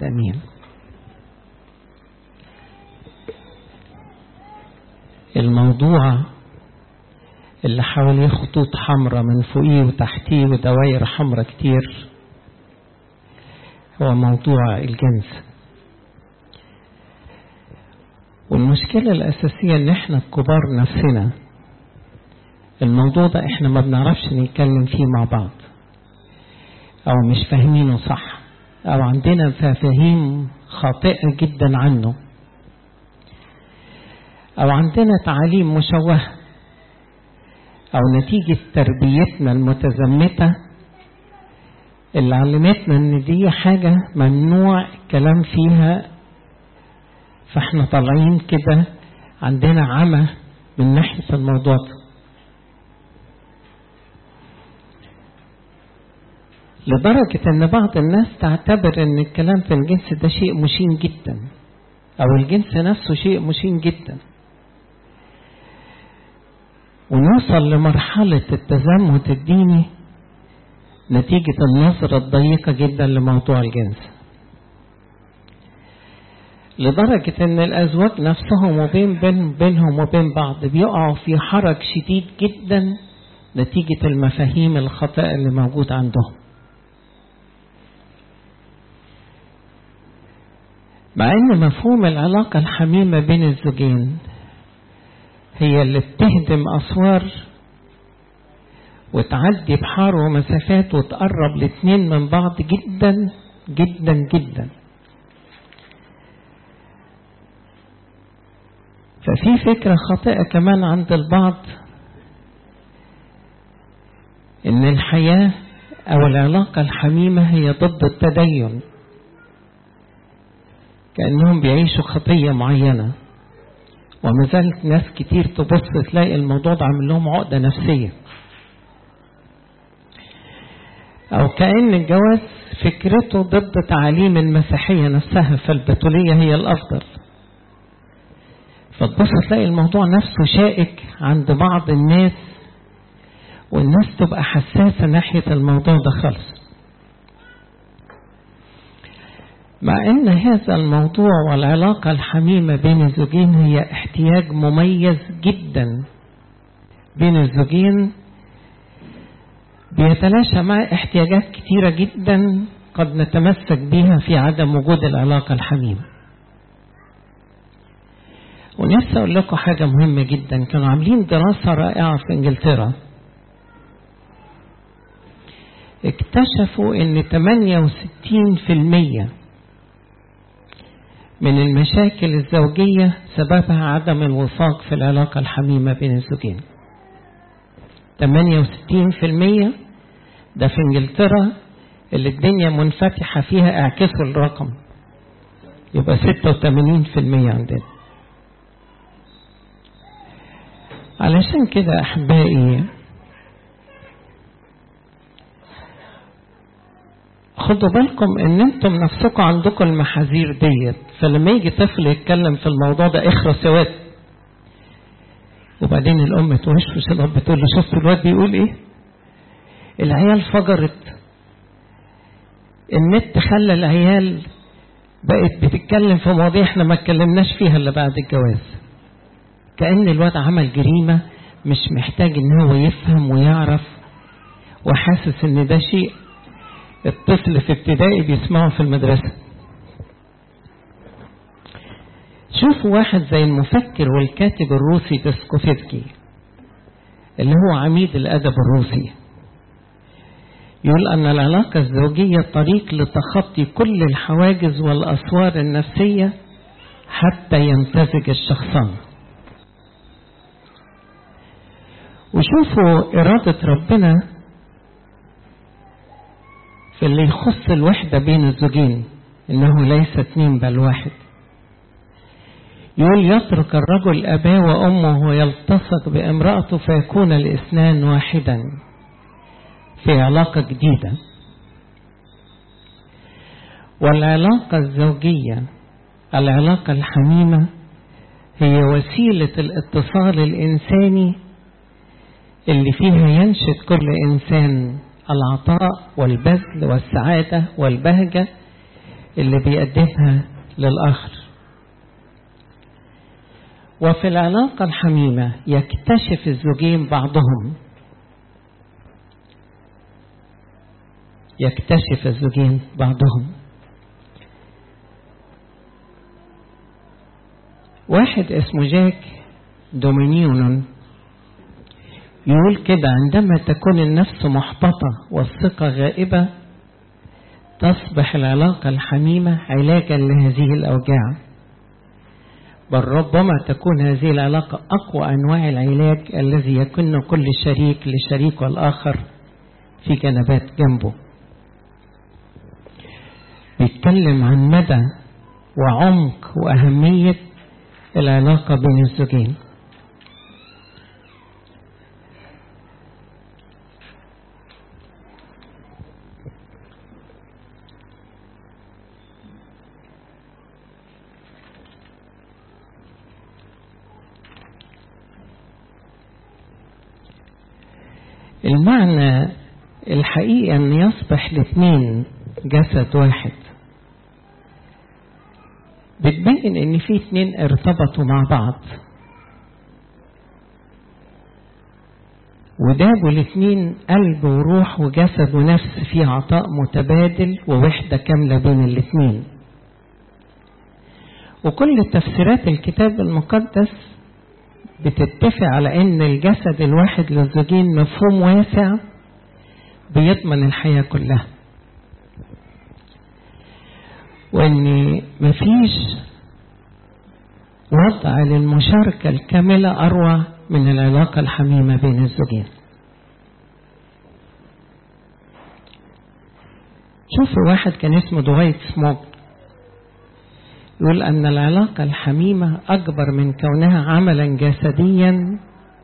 امين الموضوع اللي حواليه خطوط حمراء من فوقيه وتحتيه ودوائر حمراء كتير هو موضوع الجنس والمشكلة الأساسية إن إحنا الكبار نفسنا الموضوع ده إحنا ما بنعرفش نتكلم فيه مع بعض أو مش فاهمينه صح أو عندنا مفاهيم خاطئة جدا عنه أو عندنا تعاليم مشوهة أو نتيجة تربيتنا المتزمتة اللي علمتنا إن دي حاجة ممنوع كلام فيها فاحنا طالعين كده عندنا عمى من ناحية الموضوع ده لدرجة ان بعض الناس تعتبر ان الكلام في الجنس ده شيء مشين جدا او الجنس نفسه شيء مشين جدا ونوصل لمرحلة التزمت الديني نتيجة النظرة الضيقة جدا لموضوع الجنس لدرجة ان الازواج نفسهم وبين بين بينهم وبين بعض بيقعوا في حرج شديد جدا نتيجة المفاهيم الخاطئة اللي موجود عندهم مع ان مفهوم العلاقة الحميمة بين الزوجين هي اللي بتهدم اسوار وتعدي بحار ومسافات وتقرب الاتنين من بعض جدا جدا جدا ففي فكرة خاطئة كمان عند البعض ان الحياة او العلاقة الحميمة هي ضد التدين كأنهم بيعيشوا خطية معينة وما زالت ناس كتير تبص تلاقي الموضوع ده عامل لهم عقدة نفسية أو كأن الجواز فكرته ضد تعاليم المسيحية نفسها فالبتولية هي الأفضل فتبص تلاقي الموضوع نفسه شائك عند بعض الناس والناس تبقى حساسة ناحية الموضوع ده خالص مع ان هذا الموضوع والعلاقة الحميمة بين الزوجين هي احتياج مميز جدا بين الزوجين بيتلاشى مع احتياجات كتيرة جدا قد نتمسك بها في عدم وجود العلاقة الحميمة ونفسي اقول لكم حاجة مهمة جدا كانوا عاملين دراسة رائعة في انجلترا اكتشفوا ان 68% من المشاكل الزوجية سببها عدم الوفاق في العلاقة الحميمة بين الزوجين 68% ده في انجلترا اللي الدنيا منفتحة فيها اعكسوا الرقم يبقى 86% عندنا علشان كده احبائي خدوا بالكم ان انتم نفسكم عندكم المحاذير ديت فلما يجي طفل يتكلم في الموضوع ده اخرس يا واد وبعدين الام توشوش الاب تقول له شفت الواد بيقول ايه العيال فجرت النت خلى العيال بقت بتتكلم في مواضيع احنا ما اتكلمناش فيها الا بعد الجواز كأن الواد عمل جريمة مش محتاج ان هو يفهم ويعرف وحاسس ان ده شيء الطفل في ابتدائي بيسمعه في المدرسة شوفوا واحد زي المفكر والكاتب الروسي تسكوفسكي اللي هو عميد الأدب الروسي يقول أن العلاقة الزوجية طريق لتخطي كل الحواجز والأسوار النفسية حتى يمتزج الشخصان وشوفوا إرادة ربنا في اللي يخص الوحدة بين الزوجين إنه ليس اثنين بل واحد يقول يترك الرجل أباه وأمه ويلتصق بامرأته فيكون الاثنان واحدا في علاقة جديدة والعلاقة الزوجية العلاقة الحميمة هي وسيلة الاتصال الإنساني اللي فيها ينشد كل إنسان العطاء والبذل والسعادة والبهجة اللي بيقدمها للآخر وفي العلاقة الحميمة يكتشف الزوجين بعضهم يكتشف الزوجين بعضهم واحد اسمه جاك دومينيون يقول كده عندما تكون النفس محبطة والثقة غائبة تصبح العلاقة الحميمة علاجا لهذه الأوجاع بل ربما تكون هذه العلاقة أقوى أنواع العلاج الذي يكون كل شريك لشريكه الآخر في جنبات جنبه بيتكلم عن مدى وعمق وأهمية العلاقة بين الزوجين المعنى الحقيقي أن يصبح الاثنين جسد واحد بتبين ان في اتنين ارتبطوا مع بعض ودابوا الاتنين قلب وروح وجسد ونفس في عطاء متبادل ووحدة كاملة بين الاتنين وكل تفسيرات الكتاب المقدس بتتفق على ان الجسد الواحد للزوجين مفهوم واسع بيضمن الحياة كلها وان مفيش وضع للمشاركة الكاملة أروع من العلاقة الحميمة بين الزوجين شوفوا واحد كان اسمه دويت سموك يقول أن العلاقة الحميمة أكبر من كونها عملا جسديا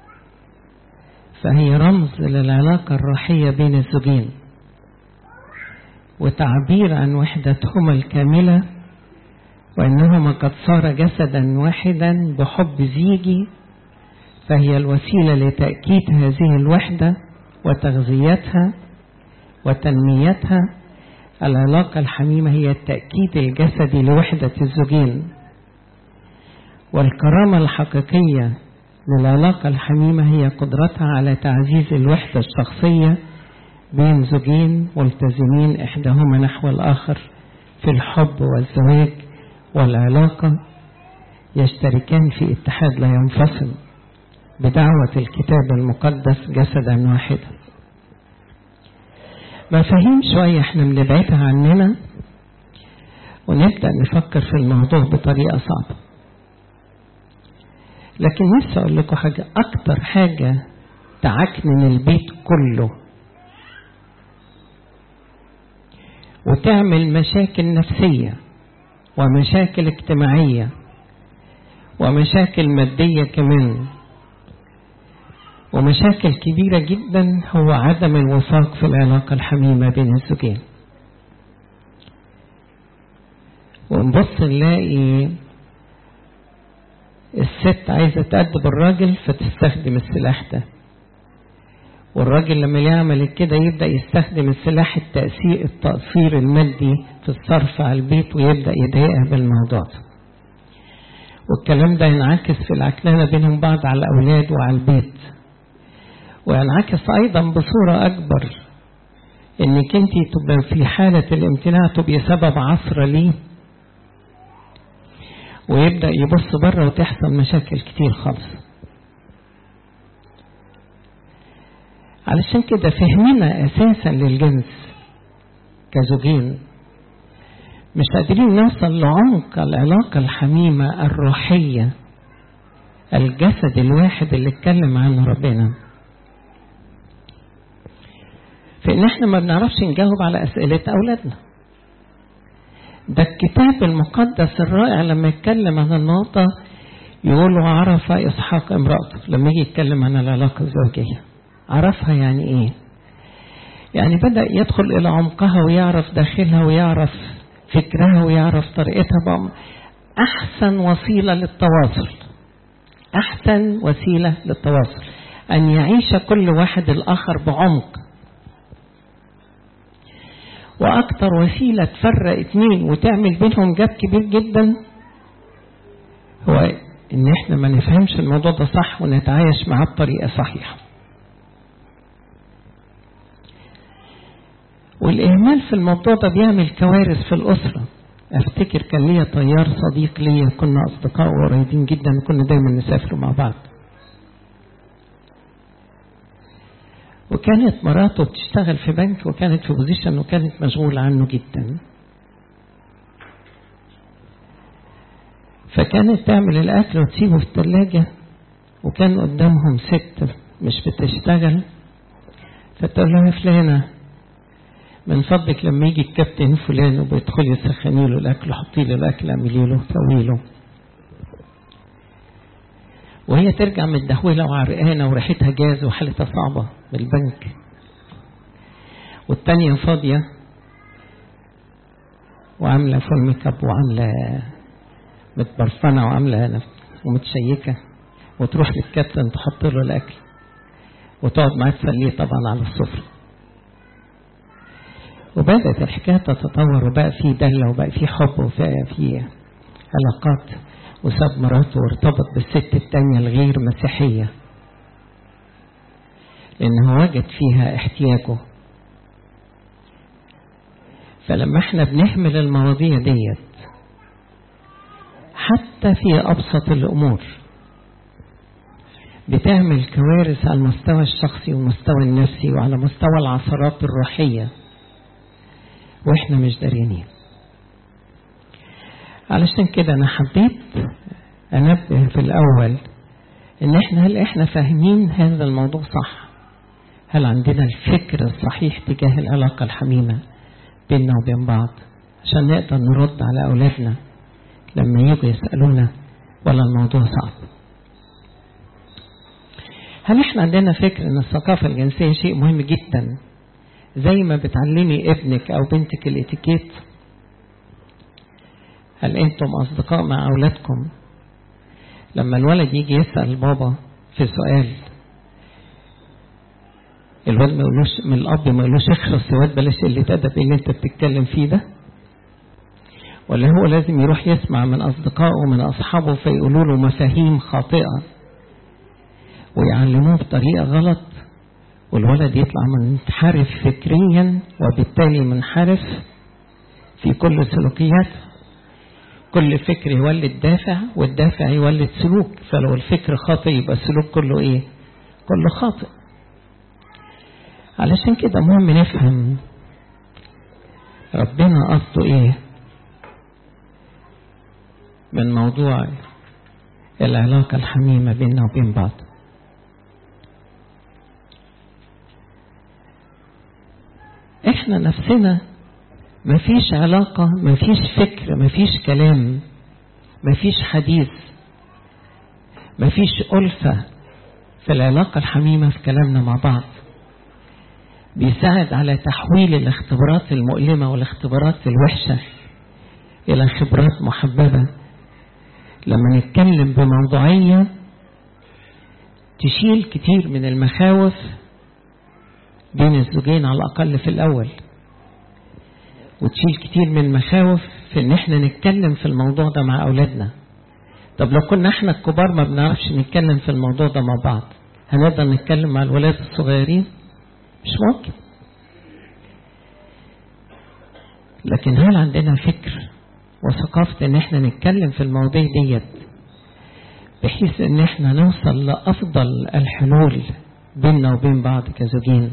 فهي رمز للعلاقة الروحية بين الزوجين وتعبير عن وحدتهما الكاملة وأنهما قد صار جسدا واحدا بحب زيجي فهي الوسيلة لتأكيد هذه الوحدة وتغذيتها وتنميتها العلاقة الحميمة هي التأكيد الجسدي لوحدة الزوجين والكرامة الحقيقية للعلاقة الحميمة هي قدرتها على تعزيز الوحدة الشخصية بين زوجين ملتزمين إحداهما نحو الآخر في الحب والزواج والعلاقة يشتركان في اتحاد لا ينفصل بدعوة الكتاب المقدس جسدا واحدا مفاهيم شوية احنا بنبعدها عننا ونبدأ نفكر في الموضوع بطريقة صعبة لكن نفسي أقول لكم حاجة أكتر حاجة تعكنن البيت كله وتعمل مشاكل نفسية ومشاكل اجتماعية ومشاكل مادية كمان ومشاكل كبيرة جدا هو عدم الوفاق في العلاقة الحميمة بين الزوجين ونبص نلاقي الست عايزة تأدب الراجل فتستخدم السلاح ده والراجل لما يعمل كده يبدأ يستخدم السلاح التأثير التأثير المادي في الصرف على البيت ويبدأ يضايقها بالموضوع ده والكلام ده ينعكس في العكنانة بينهم بعض على الأولاد وعلى البيت وينعكس أيضا بصورة أكبر إنك أنت تبقى في حالة الامتناع تبقي سبب عصر ليه ويبدأ يبص بره وتحصل مشاكل كتير خالص علشان كده فهمنا أساسا للجنس كزوجين مش قادرين نوصل لعمق العلاقة الحميمة الروحية الجسد الواحد اللي اتكلم عنه ربنا فإن احنا ما بنعرفش نجاوب على أسئلة أولادنا ده الكتاب المقدس الرائع لما يتكلم عن النقطة يقول عرف إسحاق امرأته لما يجي يتكلم عن العلاقة الزوجية عرفها يعني إيه يعني بدأ يدخل إلى عمقها ويعرف داخلها ويعرف فكرها ويعرف طريقتها بقى أحسن وسيلة للتواصل أحسن وسيلة للتواصل أن يعيش كل واحد الآخر بعمق واكتر وسيلة تفرق اتنين وتعمل بينهم جاب كبير جدا هو ان احنا ما نفهمش الموضوع ده صح ونتعايش معاه بطريقة صحيحة والإهمال في الموضوع ده بيعمل كوارث في الأسرة أفتكر كان ليا طيار صديق ليا كنا أصدقاء قريبين جدا كنا دايما نسافر مع بعض وكانت مراته بتشتغل في بنك وكانت في بوزيشن وكانت مشغولة عنه جدا فكانت تعمل الأكل وتسيبه في الثلاجة وكان قدامهم ست مش بتشتغل فتقول لها فلانة من فضلك لما يجي الكابتن فلان وبيدخل يسخني له الاكل حطي له الاكل اعملي له سوي له وهي ترجع متدهوله وعرقانه وريحتها جاز وحالتها صعبه بالبنك والتانية فاضية وعاملة فول ميك اب وعاملة متبرفنة وعاملة ومتشيكة وتروح للكابتن تحط له الأكل وتقعد معاه تسليه طبعا على السفرة وبدأت الحكاية تتطور وبقى في دلة وبقى في حب وبقى في علاقات وساب مراته وارتبط بالست التانية الغير مسيحية لأنه وجد فيها احتياجه فلما احنا بنهمل المواضيع ديت حتى في أبسط الأمور بتعمل كوارث على المستوى الشخصي والمستوى النفسي وعلى مستوى العثرات الروحيه واحنا مش دارينين علشان كده انا حبيت انبه في الاول ان احنا هل احنا فاهمين هذا الموضوع صح هل عندنا الفكر الصحيح تجاه العلاقة الحميمة بيننا وبين بعض عشان نقدر نرد على أولادنا لما يجوا يسألونا ولا الموضوع صعب هل احنا عندنا فكر ان الثقافة الجنسية شيء مهم جدا زي ما بتعلمي ابنك او بنتك الاتيكيت هل انتم اصدقاء مع اولادكم لما الولد يجي يسأل بابا في سؤال الولد ما يقولوش من الاب ما يقولوش اخرس يا واد بلاش قله ادب اللي انت بتتكلم فيه ده ولا هو لازم يروح يسمع من اصدقائه ومن اصحابه فيقولوا له مفاهيم خاطئه ويعلموه بطريقه غلط والولد يطلع منحرف فكريا وبالتالي منحرف في كل سلوكياته كل فكر يولد دافع والدافع يولد سلوك فلو الفكر خاطئ يبقى السلوك كله ايه كله خاطئ علشان كده مهم نفهم ربنا قصده ايه من موضوع العلاقة الحميمة بيننا وبين بعض احنا نفسنا مفيش علاقة مفيش فكر مفيش كلام مفيش حديث مفيش ألفة في العلاقة الحميمة في كلامنا مع بعض بيساعد على تحويل الاختبارات المؤلمة والاختبارات الوحشة إلى خبرات محببة لما نتكلم بموضوعية تشيل كتير من المخاوف بين الزوجين على الأقل في الأول وتشيل كتير من المخاوف في ان احنا نتكلم في الموضوع ده مع اولادنا طب لو كنا احنا الكبار ما بنعرفش نتكلم في الموضوع ده مع بعض هنقدر نتكلم مع الولاد الصغيرين مش ممكن لكن هل عندنا فكر وثقافة ان احنا نتكلم في المواضيع ديت بحيث ان احنا نوصل لافضل الحلول بيننا وبين بعض كزوجين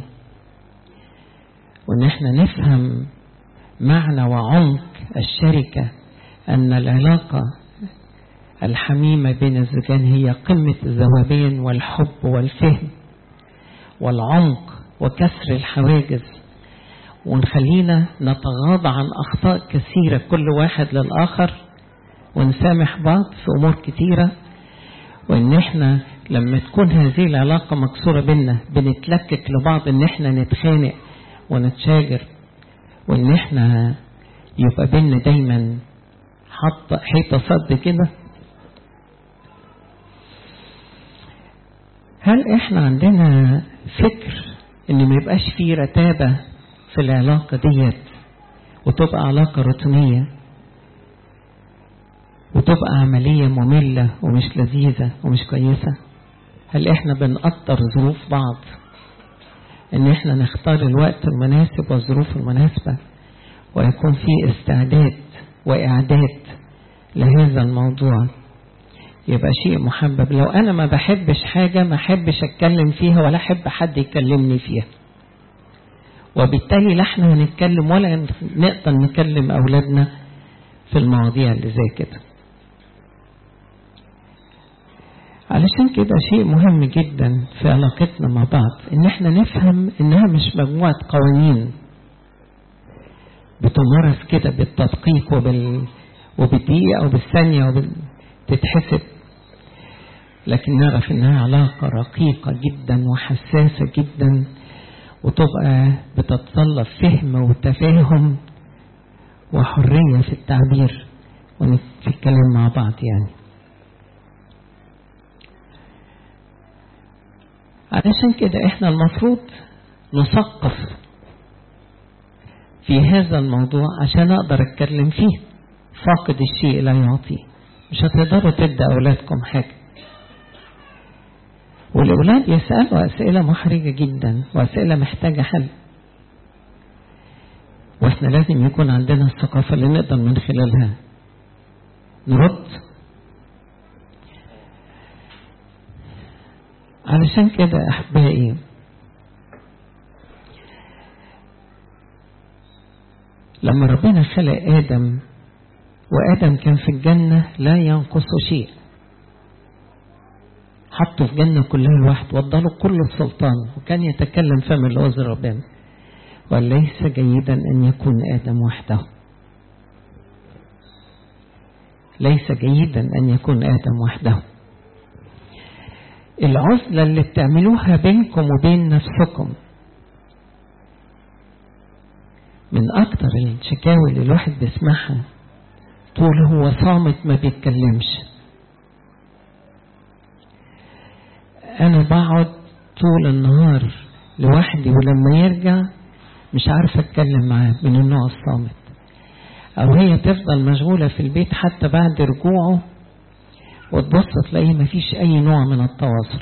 وان احنا نفهم معنى وعمق الشركة أن العلاقة الحميمة بين الزوجين هي قمة الذوبان والحب والفهم والعمق وكسر الحواجز ونخلينا نتغاضى عن أخطاء كثيرة كل واحد للآخر ونسامح بعض في أمور كثيرة وإن إحنا لما تكون هذه العلاقة مكسورة بينا بنتلكك لبعض إن إحنا نتخانق ونتشاجر وان احنا يبقى بينا دايما حط حيطة صد كده هل احنا عندنا فكر ان ما يبقاش فيه رتابة في العلاقة ديت وتبقى علاقة روتينية وتبقى عملية مملة ومش لذيذة ومش كويسة هل احنا بنقدر ظروف بعض ان احنا نختار الوقت المناسب والظروف المناسبة ويكون في استعداد واعداد لهذا الموضوع يبقى شيء محبب لو انا ما بحبش حاجة ما احبش اتكلم فيها ولا احب حد يكلمني فيها وبالتالي لا احنا هنتكلم ولا نقدر نكلم اولادنا في المواضيع اللي زي كده علشان كده شيء مهم جدا في علاقتنا مع بعض ان احنا نفهم انها مش مجموعة قوانين بتمارس كده بالتدقيق وبال وبالدقيقة وبالثانية وبتتحسب لكن نعرف انها علاقة رقيقة جدا وحساسة جدا وتبقى بتتطلب فهم وتفاهم وحرية في التعبير وفي الكلام مع بعض يعني علشان كده احنا المفروض نثقف في هذا الموضوع عشان اقدر اتكلم فيه فاقد الشيء لا يعطيه مش هتقدروا تدي اولادكم حاجه والاولاد يسالوا اسئله محرجه جدا واسئله محتاجه حل واحنا لازم يكون عندنا الثقافه اللي نقدر من خلالها نرد علشان كده احبائي لما ربنا خلق ادم وادم كان في الجنه لا ينقص شيء حطه في جنه كلها لوحده وضله كل السلطان وكان يتكلم فم العذر ربنا وليس جيدا ان يكون ادم وحده ليس جيدا ان يكون ادم وحده العزلة اللي بتعملوها بينكم وبين نفسكم من أكتر الشكاوي اللي الواحد بيسمعها طول هو صامت ما بيتكلمش أنا بقعد طول النهار لوحدي ولما يرجع مش عارفة أتكلم معاه من النوع الصامت أو هي تفضل مشغولة في البيت حتى بعد رجوعه وتبص تلاقيه مفيش أي نوع من التواصل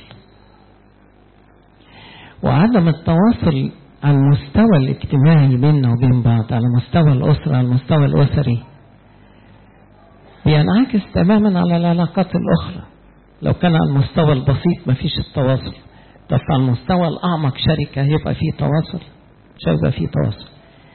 وعدم التواصل على المستوى الاجتماعي بيننا وبين بعض على مستوى الأسرة على المستوى الأسري بينعكس تماما على العلاقات الأخرى لو كان على المستوى البسيط مفيش التواصل طب على المستوى الأعمق شركة هيبقى فيه تواصل مش هيبقى فيه تواصل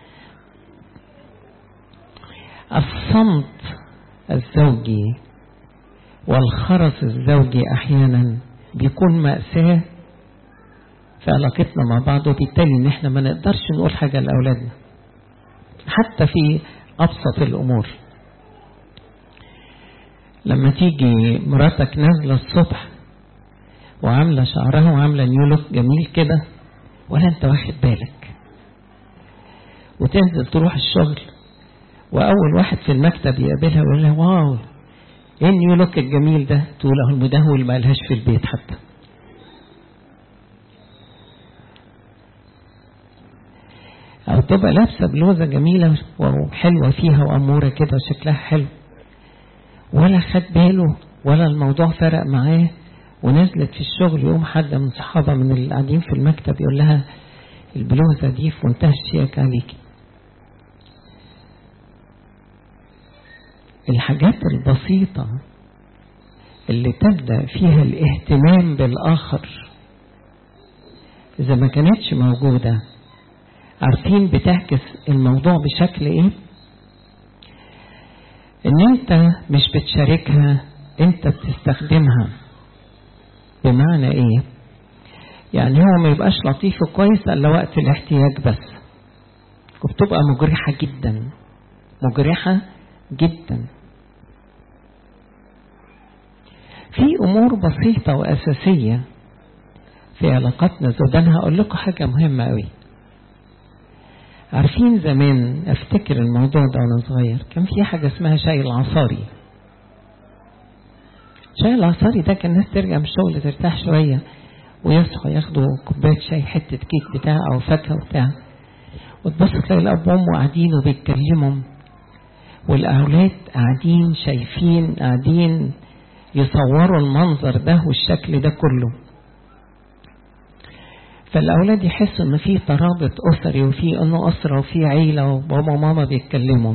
الصمت الزوجي والخرس الزوجي احيانا بيكون مأساة في علاقتنا مع بعض وبالتالي ان احنا ما نقدرش نقول حاجة لأولادنا حتى في أبسط الأمور لما تيجي مراتك نازلة الصبح وعاملة شعرها وعاملة نيولوك جميل كده ولا انت واخد بالك وتنزل تروح الشغل وأول واحد في المكتب يقابلها ويقول لها واو ايه النيو لوك الجميل ده تقول اهو المدهول ما لهاش في البيت حتى او تبقى لابسه بلوزه جميله وحلوه فيها واموره كده شكلها حلو ولا خد باله ولا الموضوع فرق معاه ونزلت في الشغل يوم حد من صحابة من اللي قاعدين في المكتب يقول لها البلوزة دي في منتهى الشياكة عليكي الحاجات البسيطة اللي تبدأ فيها الاهتمام بالآخر إذا ما كانتش موجودة عارفين بتعكس الموضوع بشكل إيه؟ إن أنت مش بتشاركها أنت بتستخدمها بمعنى إيه؟ يعني هو ما يبقاش لطيف وكويس إلا وقت الاحتياج بس وبتبقى مجرحة جدا مجرحة جدا في امور بسيطة واساسية في علاقاتنا زوجان هقول لكم حاجة مهمة قوي عارفين زمان افتكر الموضوع ده وانا صغير كان في حاجة اسمها شاي العصاري شاي العصاري ده كان الناس ترجع من الشغل ترتاح شوية ويصحوا ياخدوا كوباية شاي حتة كيك بتاع او فاكهة وبتاع وتبص تلاقي الأب وأمه قاعدين وبيتكلموا والأولاد قاعدين شايفين قاعدين يصوروا المنظر ده والشكل ده كله فالأولاد يحسوا إن في ترابط أسري وفي إنه أسرة وفي عيلة وبابا وماما بيتكلموا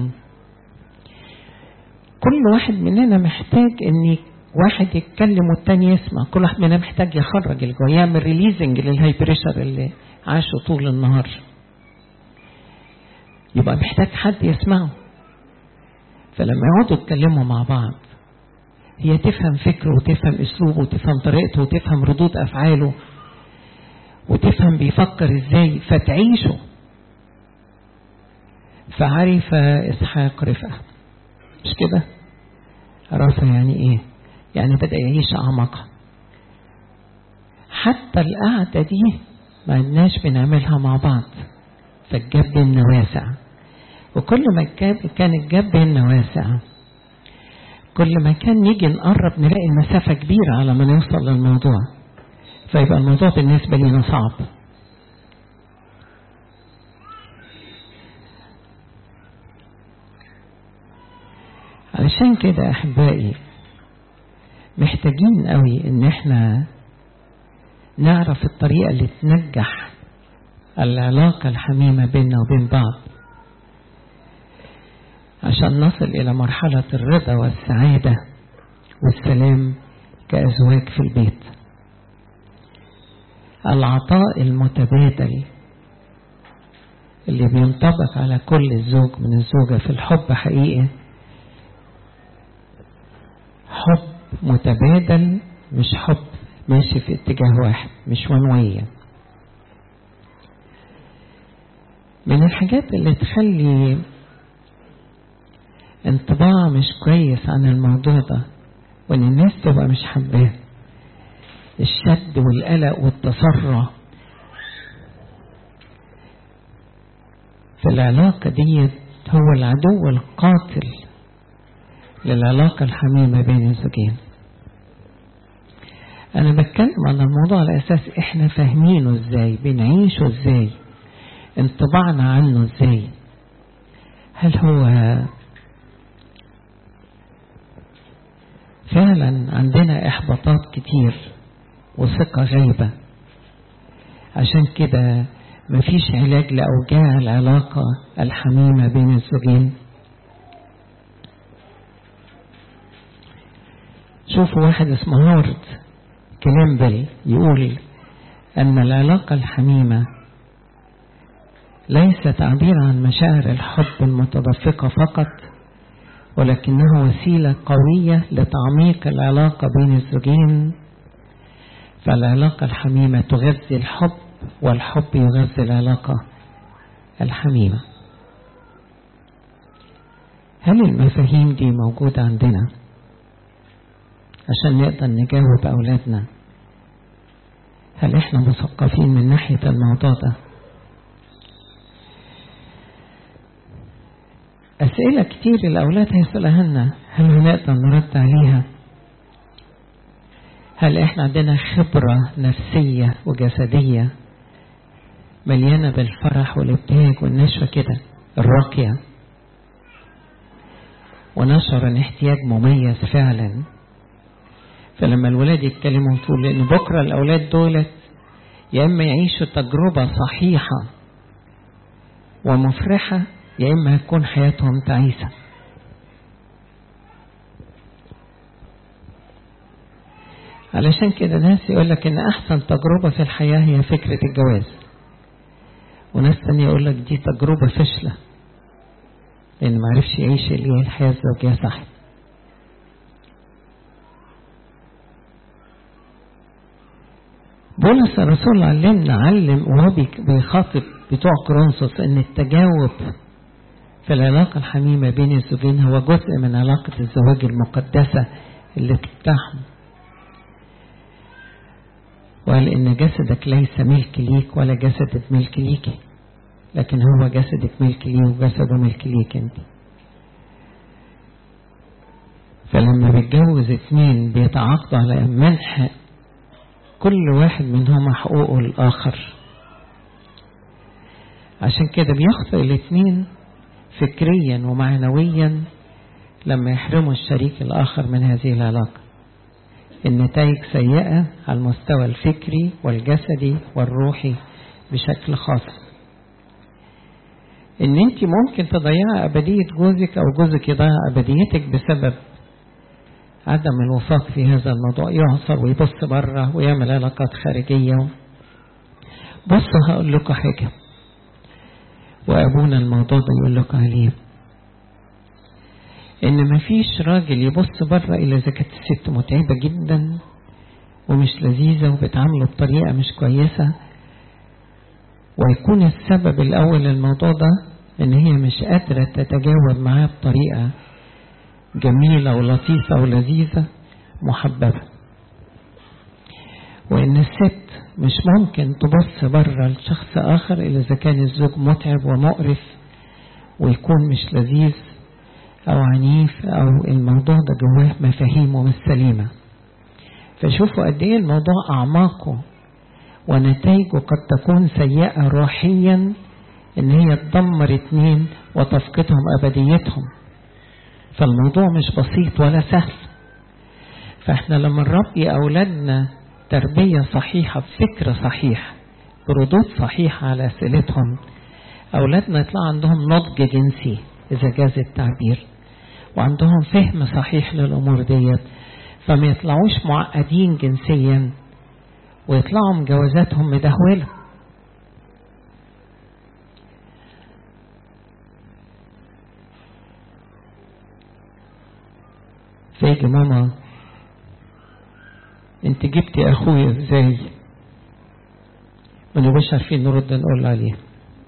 كل واحد مننا محتاج إن واحد يتكلم والتاني يسمع كل واحد مننا محتاج يخرج اللي جواه يعمل ريليزنج للهاي بريشر اللي عاشه طول النهار يبقى محتاج حد يسمعه فلما يقعدوا يتكلموا مع بعض هي تفهم فكره وتفهم اسلوبه وتفهم طريقته وتفهم ردود افعاله وتفهم بيفكر ازاي فتعيشه فعرف اسحاق رفقه مش كده عرفه يعني ايه يعني بدأ يعيش أعمقها حتى القعدة دي ما عدناش بنعملها مع بعض فالجاب بيننا واسع وكل ما كان الجاب بيننا واسع كل ما كان نيجي نقرب نلاقي المسافة كبيرة على ما نوصل للموضوع فيبقى الموضوع بالنسبة لنا صعب علشان كده أحبائي محتاجين قوي ان احنا نعرف الطريقة اللي تنجح العلاقة الحميمة بيننا وبين بعض عشان نصل إلى مرحلة الرضا والسعادة والسلام كأزواج في البيت العطاء المتبادل اللي بينطبق على كل الزوج من الزوجة في الحب حقيقي حب متبادل مش حب ماشي في اتجاه واحد مش ونوية من الحاجات اللي تخلي انطباع مش كويس عن الموضوع ده وان الناس تبقى مش حباه الشد والقلق والتسرع في العلاقة دي هو العدو القاتل للعلاقة الحميمة بين الزوجين أنا بتكلم عن الموضوع على أساس إحنا فاهمينه إزاي بنعيشه إزاي انطباعنا عنه إزاي هل هو فعلا عندنا إحباطات كتير وثقة غايبة عشان كده مفيش علاج لأوجاع العلاقة الحميمة بين الزوجين شوفوا واحد اسمه هورد كليمبل يقول أن العلاقة الحميمة ليس تعبير عن مشاعر الحب المتدفقة فقط ولكنها وسيلة قوية لتعميق العلاقة بين الزوجين فالعلاقة الحميمة تغذي الحب والحب يغذي العلاقة الحميمة هل المفاهيم دي موجودة عندنا عشان نقدر نجاوب أولادنا هل احنا مثقفين من ناحية الموضوع ده أسئلة كتير الأولاد هيسألها لنا هل هنقدر نرد عليها هل احنا عندنا خبرة نفسية وجسدية مليانة بالفرح والابتهاج والنشوة كده الراقية ونشر ان احتياج مميز فعلا فلما الولاد يتكلموا تقول لان بكره الاولاد دولت يا اما يعيشوا تجربه صحيحه ومفرحه يا اما هتكون حياتهم تعيسه علشان كده ناس يقول لك ان احسن تجربه في الحياه هي فكره الجواز وناس تانية يقول لك دي تجربه فاشله لان معرفش يعيش اللي هي الحياه الزوجيه صح بولس الرسول علمنا علم وهو بيخاطب بتوع كرونسوس ان التجاوب في العلاقة الحميمة بين الزوجين هو جزء من علاقة الزواج المقدسة اللي بتاعهم وقال ان جسدك ليس ملك ليك ولا جسدك ملك ليكي لكن هو جسدك ملك ليه وجسده ملك ليك انت فلما بيتجوز اتنين بيتعاقدوا على منح كل واحد منهما حقوقه الآخر عشان كده بيخطئ الاثنين فكريا ومعنويا لما يحرموا الشريك الآخر من هذه العلاقة النتائج سيئة على المستوى الفكري والجسدي والروحي بشكل خاص ان انت ممكن تضيعي ابدية جوزك او جوزك يضيع ابديتك بسبب عدم الوفاق في هذا الموضوع يعصر ويبص بره ويعمل علاقات خارجية بصوا هقول لكم حاجة وابونا الموضوع ده يقول لكم عليه ان مفيش راجل يبص بره الا اذا كانت الست متعبة جدا ومش لذيذة وبتعامله بطريقة مش كويسة ويكون السبب الأول للموضوع ده إن هي مش قادرة تتجاوب معاه بطريقة جميلة ولطيفة ولذيذة محببة وإن الست مش ممكن تبص بره لشخص آخر إلا إذا كان الزوج متعب ومقرف ويكون مش لذيذ أو عنيف أو الموضوع ده جواه مفاهيمه مش سليمة فشوفوا قد إيه الموضوع أعماقه ونتائجه قد تكون سيئة روحيا إن هي تدمر اتنين وتفقدهم أبديتهم فالموضوع مش بسيط ولا سهل فإحنا لما نربي أولادنا تربية صحيحة بفكر صحيح بردود صحيحة على أسئلتهم أولادنا يطلع عندهم نضج جنسي إذا جاز التعبير وعندهم فهم صحيح للأمور ديت فما يطلعوش معقدين جنسيا ويطلعوا من جوازاتهم مدهولة فيجي ماما انت جبتي اخويا ازاي ما نبقاش عارفين نرد نقول عليه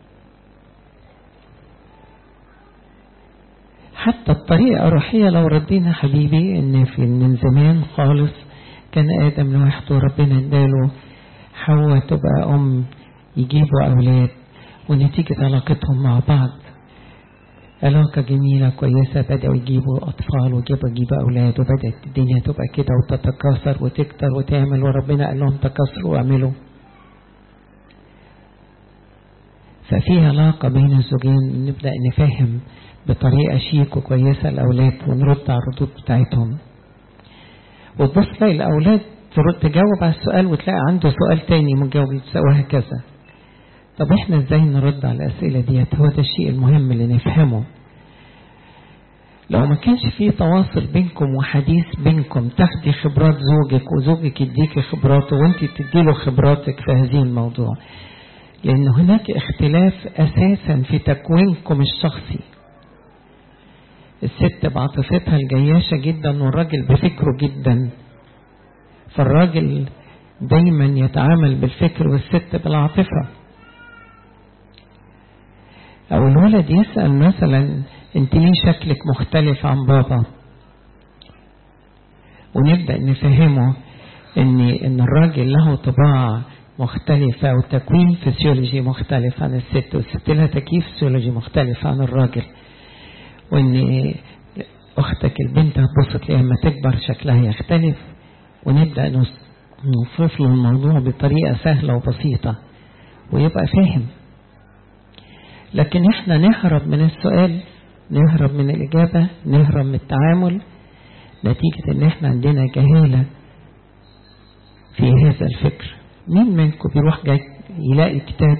حتى الطريقة الروحية لو ردينا حبيبي ان في من زمان خالص كان آدم لوحده ربنا اداله حواء تبقى أم يجيبوا أولاد ونتيجة علاقتهم مع بعض علاقة جميلة كويسة بدأوا يجيبوا أطفال وجابوا يجيبوا أولاد وبدأت الدنيا تبقى كده وتتكاثر وتكتر وتعمل وربنا قال لهم تكاثروا واعملوا ففي علاقة بين الزوجين نبدأ نفهم بطريقة شيك وكويسة الأولاد ونرد على الردود بتاعتهم وتبص تلاقي الأولاد تجاوب على السؤال وتلاقي عنده سؤال تاني مجاوب وهكذا طب احنا ازاي نرد على الأسئلة ديت هو ده الشيء المهم اللي نفهمه لو ما كانش في تواصل بينكم وحديث بينكم تاخدي خبرات زوجك وزوجك يديكي خبراته وانت تديله خبراتك في هذه الموضوع لأن هناك اختلاف أساسا في تكوينكم الشخصي الست بعاطفتها الجياشة جدا والراجل بفكره جدا فالراجل دايما يتعامل بالفكر والست بالعاطفة أو الولد يسأل مثلا انت ليه شكلك مختلف عن بابا ونبدأ نفهمه ان ان الراجل له طباع مختلفة وتكوين فسيولوجي مختلف عن الست والست لها تكييف فسيولوجي مختلف عن الراجل وان اختك البنت هتبص تلاقيها لما تكبر شكلها يختلف ونبدا نوصف له الموضوع بطريقه سهله وبسيطه ويبقى فاهم لكن احنا نهرب من السؤال نهرب من الاجابه نهرب من التعامل نتيجه ان احنا عندنا جهاله في هذا الفكر مين منكم بيروح جاي يلاقي كتاب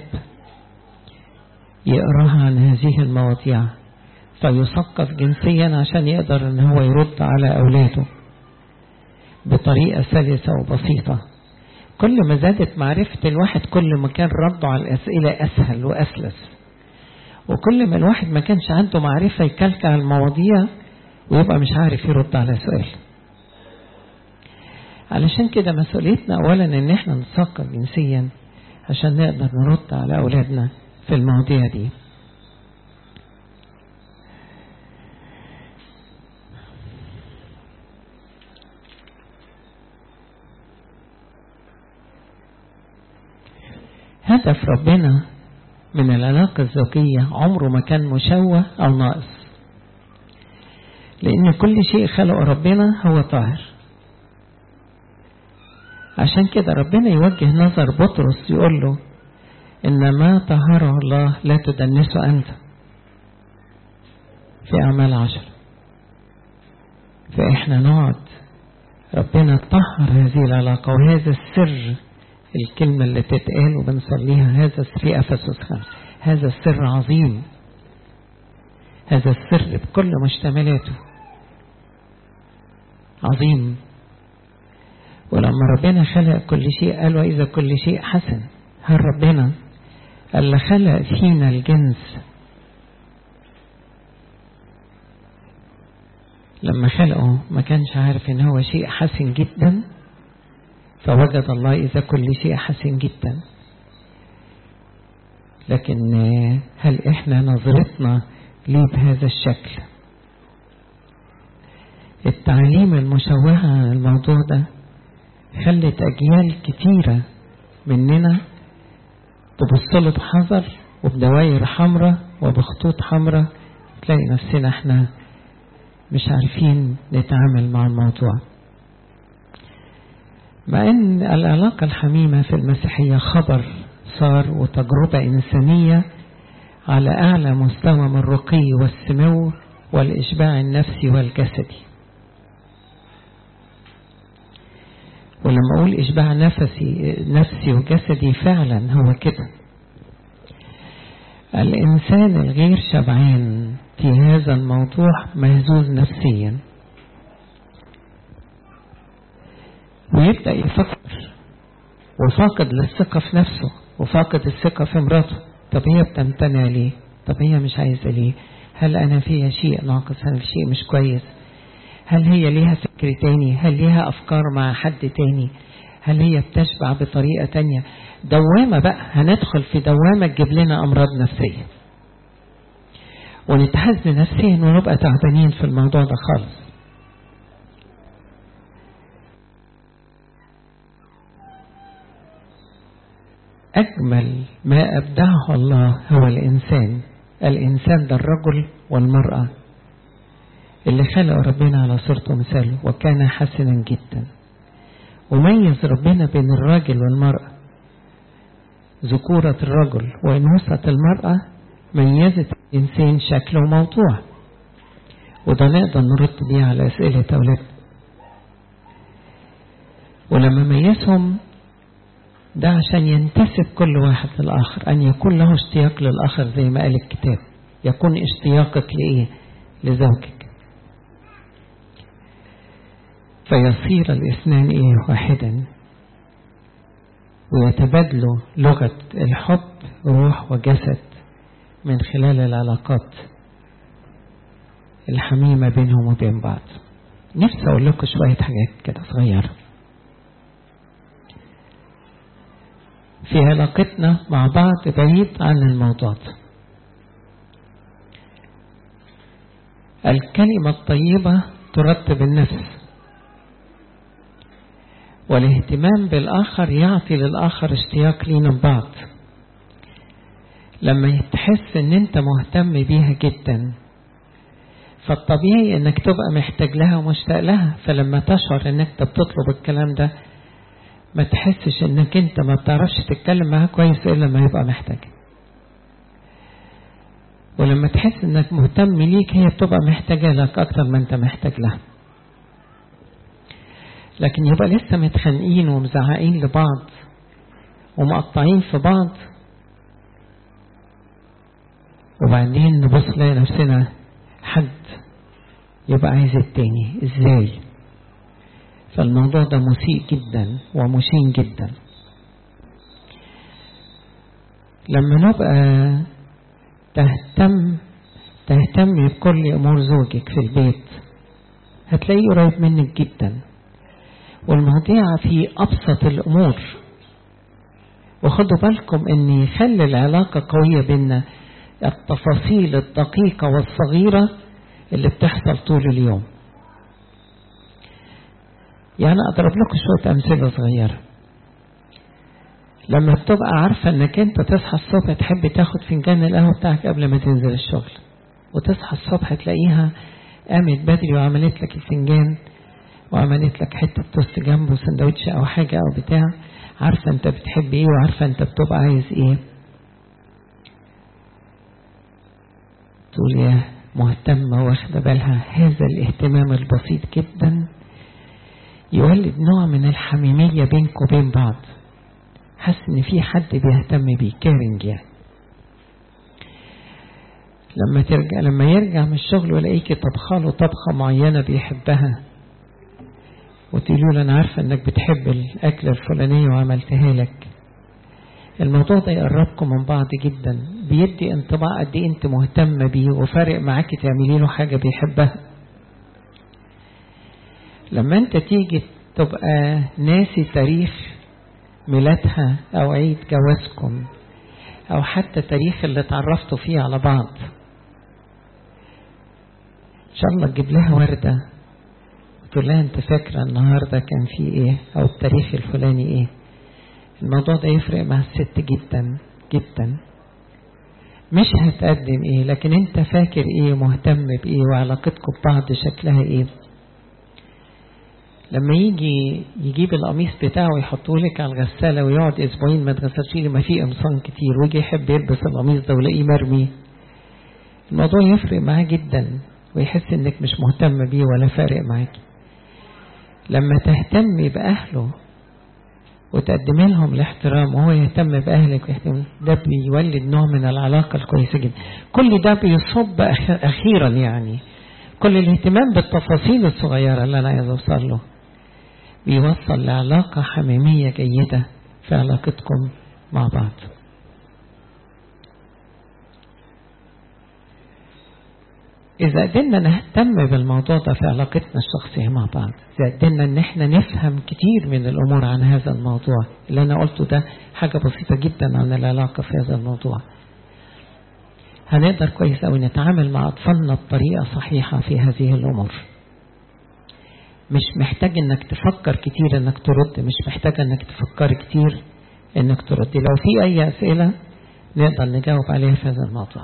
يقراها عن هذه المواضيع فيثقف جنسيا عشان يقدر ان هو يرد على اولاده بطريقة سلسة وبسيطة كل ما زادت معرفة الواحد كل ما كان رده على الأسئلة أسهل وأسلس وكل ما الواحد ما كانش عنده معرفة يكلكع المواضيع ويبقى مش عارف يرد على سؤال علشان كده مسؤوليتنا أولا إن احنا نثقف جنسيا عشان نقدر نرد على أولادنا في المواضيع دي هدف ربنا من العلاقة الزوجية عمره ما كان مشوه أو ناقص لأن كل شيء خلقه ربنا هو طاهر عشان كده ربنا يوجه نظر بطرس يقول له إن ما طهره الله لا تدنسه أنت في أعمال عشر فإحنا نقعد ربنا طهر هذه العلاقة وهذا السر الكلمة اللي تتقال وبنصليها هذا في أفسس خمسة هذا السر عظيم هذا السر بكل مشتملاته عظيم ولما ربنا خلق كل شيء قال وإذا كل شيء حسن هل ربنا اللي خلق فينا الجنس لما خلقه ما كانش عارف ان هو شيء حسن جدا فوجد الله إذا كل شيء حسن جدا لكن هل إحنا نظرتنا ليه بهذا الشكل التعليم المشوهة عن الموضوع ده خلت أجيال كتيرة مننا تبص له بحذر وبدواير حمراء وبخطوط حمراء تلاقي نفسنا احنا مش عارفين نتعامل مع الموضوع مع ان العلاقة الحميمة في المسيحية خبر صار وتجربة إنسانية على أعلى مستوى من الرقي والسمو والإشباع النفسي والجسدي ولما أقول إشباع نفسي نفسي وجسدي فعلا هو كده الإنسان الغير شبعان في هذا الموضوع مهزوز نفسيا ويبدأ يفكر وفاقد للثقة في نفسه وفاقد الثقة في مراته طب هي بتمتنع ليه طب هي مش عايزة ليه هل أنا فيها شيء ناقص هل شيء مش كويس هل هي ليها فكر تاني هل ليها أفكار مع حد تاني هل هي بتشبع بطريقة تانية دوامة بقى هندخل في دوامة تجيب لنا أمراض نفسية ونتهز نفسيا ونبقى تعبانين في الموضوع ده خالص أجمل ما أبدعه الله هو الإنسان الإنسان ده الرجل والمرأة اللي خلق ربنا على صورته ومثاله وكان حسنا جدا وميز ربنا بين الراجل والمرأة ذكورة الرجل وإنوثة المرأة ميزت الإنسان شكل وموضوع وده نقدر نرد بيه على أسئلة أولادنا ولما ميزهم ده عشان ينتسب كل واحد للآخر أن يكون له اشتياق للآخر زي ما قال الكتاب يكون اشتياقك لإيه لزوجك فيصير الاثنان إيه واحدا ويتبادلوا لغة الحب روح وجسد من خلال العلاقات الحميمة بينهم وبين بعض نفسي أقول لكم شوية حاجات كده صغيرة في علاقتنا مع بعض بعيد عن الموضوع ده الكلمة الطيبة ترتب النفس والاهتمام بالآخر يعطي للآخر اشتياق لينا ببعض لما تحس ان انت مهتم بيها جدا فالطبيعي انك تبقى محتاج لها ومشتاق لها فلما تشعر انك بتطلب الكلام ده ما تحسش انك انت ما بتعرفش تتكلم معاها كويس الا لما يبقى محتاج ولما تحس انك مهتم ليك هي بتبقى محتاجة لك اكتر ما انت محتاج لها لكن يبقى لسه متخانقين ومزعقين لبعض ومقطعين في بعض وبعدين نبص نلاقي نفسنا حد يبقى عايز التاني ازاي فالموضوع ده مسيء جدا ومشين جدا لما نبقى تهتم تهتمي بكل امور زوجك في البيت هتلاقيه قريب منك جدا والمواضيع في ابسط الامور وخدوا بالكم ان يخلي العلاقة قوية بيننا التفاصيل الدقيقة والصغيرة اللي بتحصل طول اليوم يعني أضرب لكم شوية أمثلة صغيرة لما بتبقى عارفة انك انت تصحى الصبح تحب تاخد فنجان القهوة بتاعك قبل ما تنزل الشغل وتصحى الصبح تلاقيها قامت بدري وعملت لك الفنجان وعملت لك حتة توست جنبه سندوتش او حاجة او بتاع عارفة انت بتحب ايه وعارفة انت بتبقى عايز ايه تقول يا مهتمة واخدة بالها هذا الاهتمام البسيط جدا يولد نوع من الحميمية بينك وبين بعض حاسس ان في حد بيهتم بيه كارنج يعني لما ترجع لما يرجع من الشغل ويلاقيكي طبخه له طبخه معينه بيحبها وتقولي له انا عارفه انك بتحب الاكله الفلانيه وعملتها لك الموضوع ده يقربكم من بعض جدا بيدي انطباع قد ايه انت مهتمه بيه وفارق معاكي تعملي له حاجه بيحبها لما انت تيجي تبقى ناسي تاريخ ميلادها او عيد جوازكم او حتى تاريخ اللي اتعرفتوا فيه على بعض ان شاء الله تجيب لها ورده تقول لها انت فاكره النهارده كان في ايه او التاريخ الفلاني ايه الموضوع ده يفرق مع الست جدا جدا مش هتقدم ايه لكن انت فاكر ايه مهتم بايه وعلاقتكم ببعض شكلها ايه لما يجي يجيب القميص بتاعه ويحطه لك على الغساله ويقعد اسبوعين ما تغسلش لي ما في قمصان كتير ويجي يحب يلبس القميص ده ويلاقيه مرمي الموضوع يفرق معاه جدا ويحس انك مش مهتم بيه ولا فارق معاكي لما تهتمي باهله وتقدمي لهم الاحترام وهو يهتم باهلك ويهتم ده بيولد نوع من العلاقه الكويسه جدا كل ده بيصب اخيرا يعني كل الاهتمام بالتفاصيل الصغيره اللي انا عايز اوصل له بيوصل لعلاقه حميميه جيده في علاقتكم مع بعض إذا قدرنا نهتم بالموضوع ده في علاقتنا الشخصية مع بعض إذا قدرنا إن إحنا نفهم كتير من الأمور عن هذا الموضوع اللي أنا قلته ده حاجة بسيطة جدا عن العلاقة في هذا الموضوع هنقدر كويس أوي نتعامل مع أطفالنا بطريقة صحيحة في هذه الأمور مش محتاج إنك تفكر كتير إنك ترد مش محتاج إنك تفكر كتير إنك ترد لو في أي أسئلة نقدر نجاوب عليها في هذا الموضوع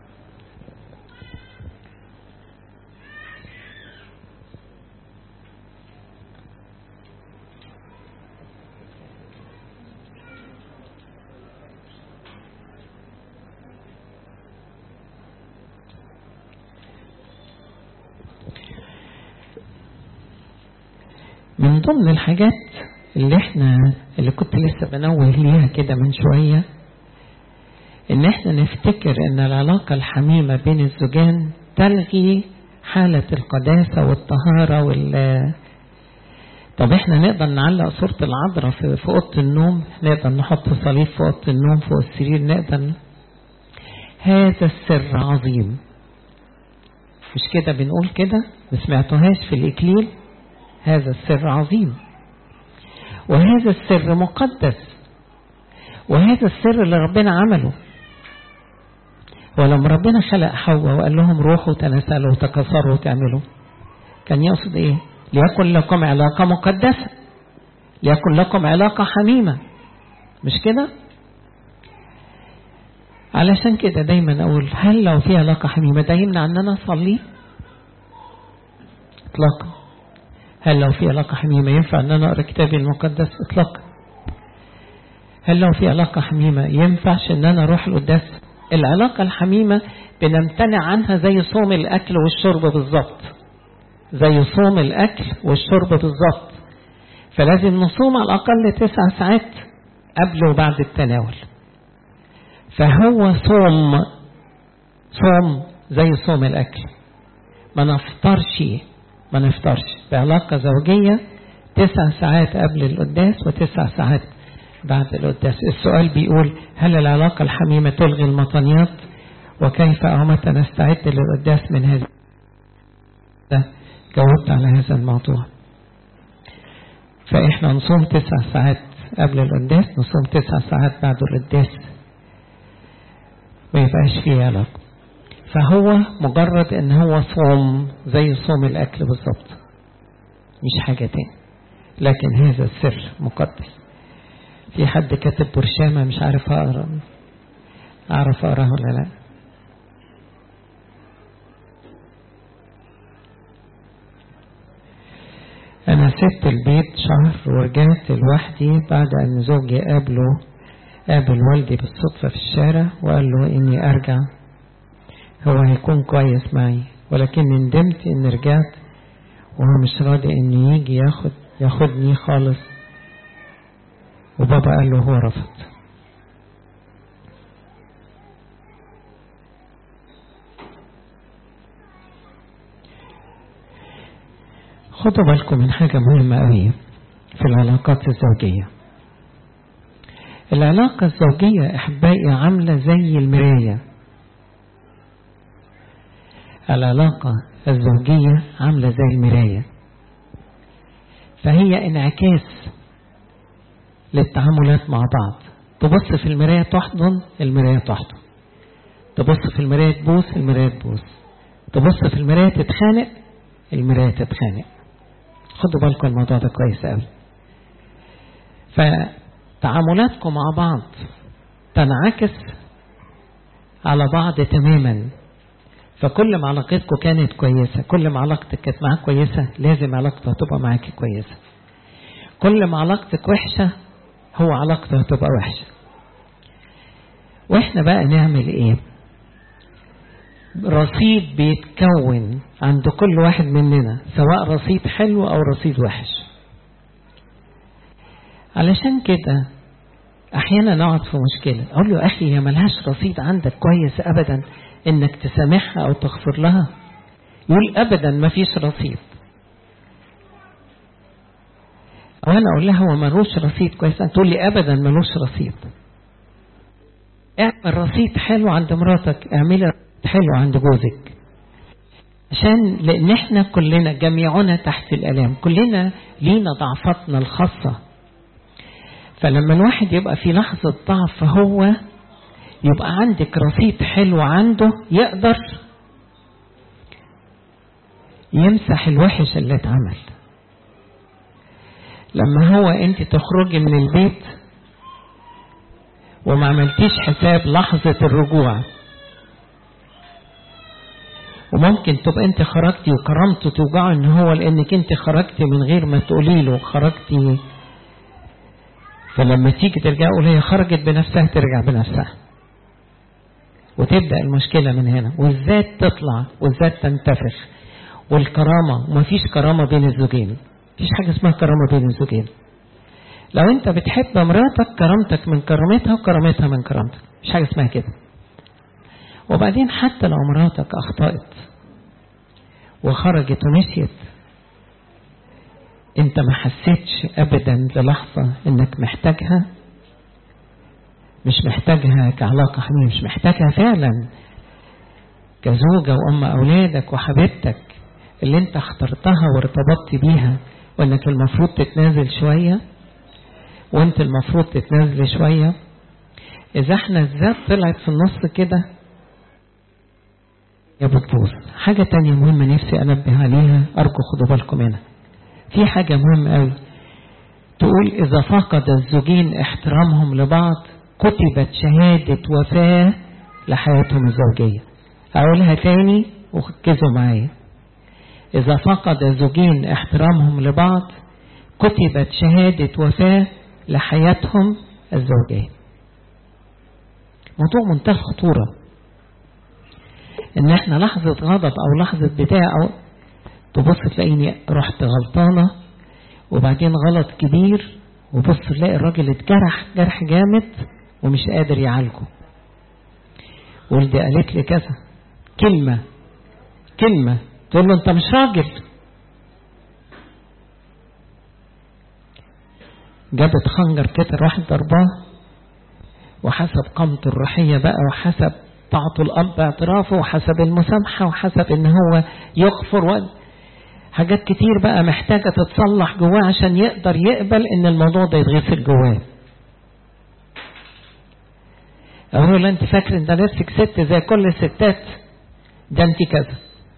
من ضمن الحاجات اللي احنا اللي كنت لسه بنوه ليها كده من شوية ان احنا نفتكر ان العلاقة الحميمة بين الزوجان تلغي حالة القداسة والطهارة وال طب احنا نقدر نعلق صورة العذراء في, في اوضة النوم نقدر نحط صليب في اوضة النوم فوق السرير نقدر هذا السر عظيم مش كده بنقول كده ما سمعتوهاش في الإكليل هذا السر عظيم وهذا السر مقدس وهذا السر اللي ربنا عمله ولما ربنا خلق حواء وقال لهم روحوا تناسلوا وتكسروا وتعملوا كان يقصد ايه ليكن لكم علاقة مقدسة ليكن لكم علاقة حميمة مش كده علشان كده دايما اقول هل لو في علاقة حميمة ده يمنع ان انا اصلي اطلاقا هل لو في علاقة حميمة ينفع ان انا اقرا كتابي المقدس اطلاقا هل لو في علاقة حميمة ينفعش ان انا اروح القداس العلاقة الحميمة بنمتنع عنها زي صوم الاكل والشرب بالظبط زي صوم الاكل والشرب بالظبط فلازم نصوم على الاقل تسع ساعات قبل وبعد التناول فهو صوم صوم زي صوم الاكل ما نفطرش ما نفطرش بعلاقة زوجية تسع ساعات قبل القداس وتسع ساعات بعد القداس السؤال بيقول هل العلاقة الحميمة تلغي المطنيات وكيف أو متى نستعد للقداس من هذا جاوبت على هذا الموضوع فإحنا نصوم تسع ساعات قبل القداس نصوم تسع ساعات بعد القداس ما يبقاش فيه علاقة فهو مجرد ان هو صوم زي صوم الاكل بالظبط مش حاجة تاني لكن هذا السر مقدس في حد كاتب برشامة مش عارف اقرا اعرف اقراها ولا لا انا سبت البيت شهر ورجعت لوحدي بعد ان زوجي قابله قابل والدي بالصدفة في الشارع وقال له اني ارجع هو هيكون كويس معي ولكن ندمت ان رجعت وهو مش راضي ان يجي ياخد ياخدني خالص وبابا قال له هو رفض خدوا بالكم من حاجة مهمة قوي في العلاقات الزوجية العلاقة الزوجية أحبائي عاملة زي المراية العلاقة الزوجية عاملة زي المراية فهي انعكاس للتعاملات مع بعض تبص في المراية تحضن المراية تحضن تبص في المراية تبوس المراية تبوس تبص في المراية تتخانق المراية تتخانق خدوا بالكم الموضوع ده كويس قوي فتعاملاتكم مع بعض تنعكس على بعض تماما فكل ما علاقتكم كانت كويسة كل ما علاقتك كانت معاك كويسة لازم علاقته هتبقى معاك كويسة كل ما علاقتك وحشة هو علاقته هتبقى وحشة واحنا بقى نعمل ايه رصيد بيتكون عند كل واحد مننا سواء رصيد حلو او رصيد وحش علشان كده احيانا نقعد في مشكلة اقول له اخي هي ملهاش رصيد عندك كويس ابدا انك تسامحها او تغفر لها يقول ابدا ما فيش رصيد وانا اقول لها هو ملوش رصيد كويس انت تقول لي ابدا ملوش رصيد اعمل رصيد حلو عند مراتك اعملي رصيد حلو عند جوزك عشان لان احنا كلنا جميعنا تحت الالام كلنا لينا ضعفاتنا الخاصه فلما الواحد يبقى في لحظه ضعف فهو يبقى عندك رصيد حلو عنده يقدر يمسح الوحش اللي اتعمل لما هو انت تخرجي من البيت وما عملتيش حساب لحظة الرجوع وممكن تبقى انت خرجتي وكرمته توجعه ان هو لانك انت خرجتي من غير ما تقولي له خرجتي فلما تيجي ترجع قول هي خرجت بنفسها ترجع بنفسها وتبدأ المشكلة من هنا والذات تطلع والذات تنتفخ والكرامة ومفيش كرامة بين الزوجين مفيش حاجة اسمها كرامة بين الزوجين لو انت بتحب مراتك كرامتك من كرامتها وكرامتها من كرامتك مش حاجة اسمها كده وبعدين حتى لو مراتك أخطأت وخرجت ومشيت انت ما حسيتش ابدا للحظة انك محتاجها مش محتاجها كعلاقة حميمة مش محتاجها فعلا كزوجة وأم أولادك وحبيبتك اللي انت اخترتها وارتبطت بيها وانك المفروض تتنازل شوية وانت المفروض تتنازل شوية اذا احنا الذات طلعت في النص كده يا بتبوظ حاجة تانية مهمة نفسي انبه عليها ارجو خدوا بالكم منها في حاجة مهمة قوي تقول اذا فقد الزوجين احترامهم لبعض كتبت شهادة وفاة لحياتهم الزوجية أقولها تاني وركزوا معايا إذا فقد الزوجين احترامهم لبعض كتبت شهادة وفاة لحياتهم الزوجية موضوع منتهى الخطورة إن إحنا لحظة غضب أو لحظة بتاع أو تبص تلاقيني رحت غلطانة وبعدين غلط كبير وبص تلاقي الراجل اتجرح جرح جامد ومش قادر يعالجه والدي قالت لي كذا كلمة كلمة تقول له انت مش راجل جابت خنجر كده راحت ضرباه وحسب قامته الروحية بقى وحسب طاعته الأب باعترافه وحسب المسامحة وحسب ان هو يغفر و... حاجات كتير بقى محتاجة تتصلح جواه عشان يقدر يقبل ان الموضوع ده يتغسل جواه اقول له انت فاكر ان ده نفسك ست زي كل الستات ده انت كذا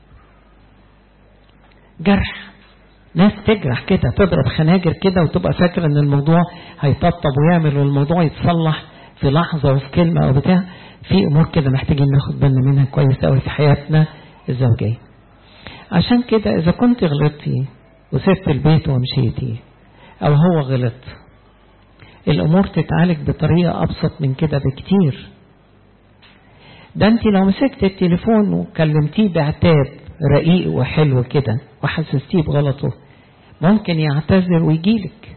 جرح ناس تجرح كده تضرب خناجر كده وتبقى فاكر ان الموضوع هيطبطب ويعمل والموضوع يتصلح في لحظة وفي كلمة او بتاع في امور كده محتاجين ناخد بالنا منها كويس قوي في حياتنا الزوجية عشان كده اذا كنت غلطتي وسبت البيت ومشيتي او هو غلط الامور تتعالج بطريقة ابسط من كده بكتير ده انت لو مسكت التليفون وكلمتيه بعتاب رقيق وحلو كده وحسستيه بغلطه ممكن يعتذر ويجيلك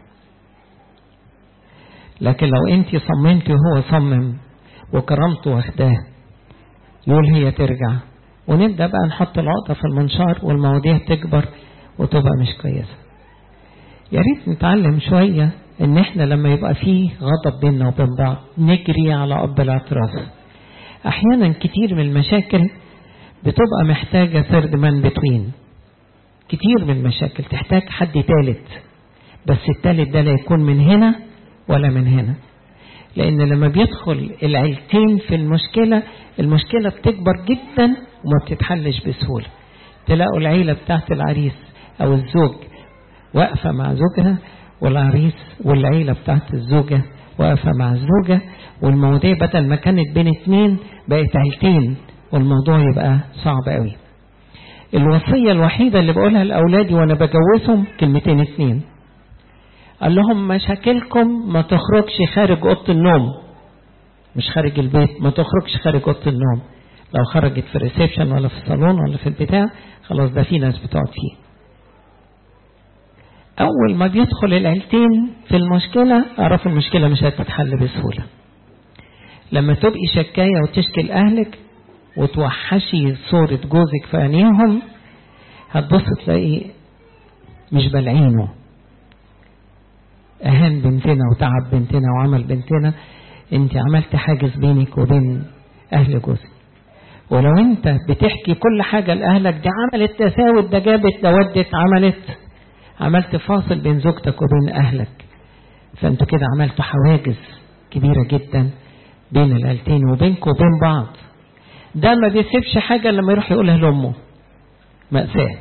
لكن لو انت صممتي وهو صمم وكرمته واخداه يقول هي ترجع ونبدا بقى نحط العقده في المنشار والمواضيع تكبر وتبقى مش كويسه يا ريت نتعلم شويه ان احنا لما يبقى فيه غضب بيننا وبين بعض نجري على اب الاعتراف احيانا كتير من المشاكل بتبقى محتاجه ثيرد مان بتوين كتير من المشاكل تحتاج حد ثالث بس الثالث ده لا يكون من هنا ولا من هنا لان لما بيدخل العيلتين في المشكله المشكله بتكبر جدا وما بتتحلش بسهوله تلاقوا العيله بتاعت العريس او الزوج واقفه مع زوجها والعريس والعيله بتاعت الزوجه واقفه مع الزوجه والمواضيع بدل ما كانت بين اتنين بقت عيلتين والموضوع يبقى صعب قوي الوصيه الوحيده اللي بقولها لاولادي وانا بجوزهم كلمتين اتنين قال لهم مشاكلكم ما تخرجش خارج اوضه النوم مش خارج البيت ما تخرجش خارج اوضه النوم لو خرجت في الريسبشن ولا في الصالون ولا في البتاع خلاص ده في ناس بتقعد فيه اول ما بيدخل العيلتين في المشكله اعرفوا المشكله مش هتتحل بسهوله لما تبقي شكايه وتشكي لاهلك وتوحشي صوره جوزك في عينيهم هتبص تلاقي مش بلعينه أهان بنتنا وتعب بنتنا وعمل بنتنا انت عملت حاجز بينك وبين أهل جوزك ولو انت بتحكي كل حاجة لأهلك دي عملت تساوت ده جابت ده ودت عملت عملت فاصل بين زوجتك وبين أهلك فانتوا كده عملتوا حواجز كبيرة جدا بين العيلتين وبينكم وبين بعض ده ما بيسيبش حاجة لما يروح يقولها لأمه مأساة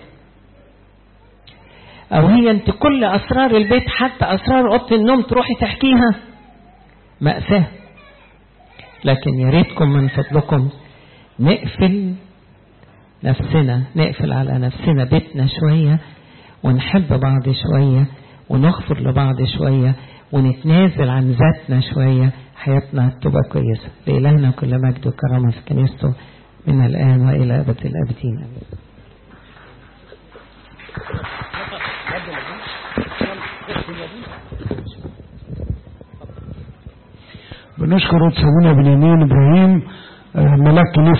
أو هي أنت كل أسرار البيت حتى أسرار أوضة النوم تروحي تحكيها مأساة لكن يا ريتكم من فضلكم نقفل نفسنا نقفل على نفسنا بيتنا شوية ونحب بعض شوية ونغفر لبعض شوية ونتنازل عن ذاتنا شوية حياتنا تبقى كويسة لإلهنا كل مجد وكرامة في كنيسته من الآن وإلى أبد الآبدين آمين بنشكر سيدنا بنيامين ابراهيم ملاك كنيسه